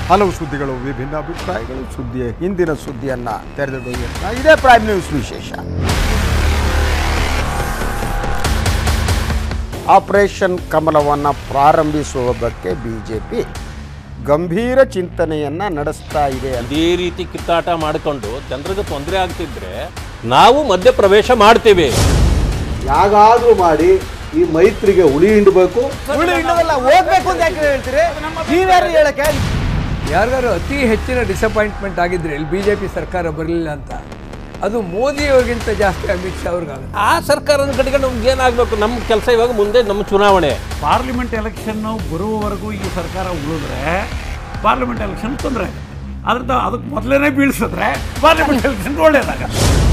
ಹಲವು ಸುದ್ದಿಗಳು ವಿಭಿನ್ನ ಅಭಿಪ್ರಾಯಗಳು ಸುದ್ದಿಯ ಹಿಂದಿನ ಸುದ್ದಿಯನ್ನ ತೆರೆದಿಡುವ ಇದೇ ಪ್ರೈಮ್ ನ್ಯೂಸ್ ವಿಶೇಷ ಆಪರೇಷನ್ ಕಮಲವನ್ನು ಪ್ರಾರಂಭಿಸುವ ಬಗ್ಗೆ ಬಿಜೆಪಿ ಗಂಭೀರ ಚಿಂತನೆಯನ್ನ ನಡೆಸ್ತಾ ಇದೆ ಅಂತ ಇದೇ ರೀತಿ ಕಿತ್ತಾಟ ಮಾಡಿಕೊಂಡು ಜನರಿಗೆ ತೊಂದರೆ ಆಗ್ತಿದ್ರೆ ನಾವು ಮಧ್ಯ ಪ್ರವೇಶ ಮಾಡ್ತೀವಿ ಯಾಗಾದ್ರೂ ಮಾಡಿ ಈ ಮೈತ್ರಿಗೆ ಉಳಿ ಹಿಂಡಬೇಕು ಹೋಗ್ಬೇಕು ಅಂತ ಯಾಕೆ ಹೇಳ್ತೀರಿ ನೀವ್ಯಾರು ಹೇಳಕ್ಕೆ ಯಾರಿಗಾರು ಅತಿ ಹೆಚ್ಚಿನ ಡಿಸಪಾಯಿಂಟ್ಮೆಂಟ್ ಆಗಿದ್ರೆ ಇಲ್ಲಿ ಬಿ ಜೆ ಪಿ ಸರ್ಕಾರ ಬರಲಿಲ್ಲ ಅಂತ ಅದು ಮೋದಿಯವ್ರಿಗಿಂತ ಜಾಸ್ತಿ ಅಮಿತ್ ಶಾ ಅವ್ರಿಗಾಗುತ್ತೆ ಆ ಸರ್ಕಾರದ ಕಡೆಗೆ ನಮ್ಗೆ ಏನಾಗಬೇಕು ನಮ್ಮ ಕೆಲಸ ಇವಾಗ ಮುಂದೆ ನಮ್ಮ ಚುನಾವಣೆ ಪಾರ್ಲಿಮೆಂಟ್ ಎಲೆಕ್ಷನ್ ಬರುವವರೆಗೂ ಈ ಸರ್ಕಾರ ಉಳಿದ್ರೆ ಪಾರ್ಲಿಮೆಂಟ್ ಎಲೆಕ್ಷನ್ ತೊಂದರೆ ಆಗುತ್ತೆ ಅದ್ರ ಅದಕ್ಕೆ ಮೊದಲೇ ಬೀಳ್ಸಿದ್ರೆ ಪಾರ್ಲಿಮೆಂಟ್ ಎಲೆಕ್ಷನ್ ಒಳ್ಳೇದಾಗ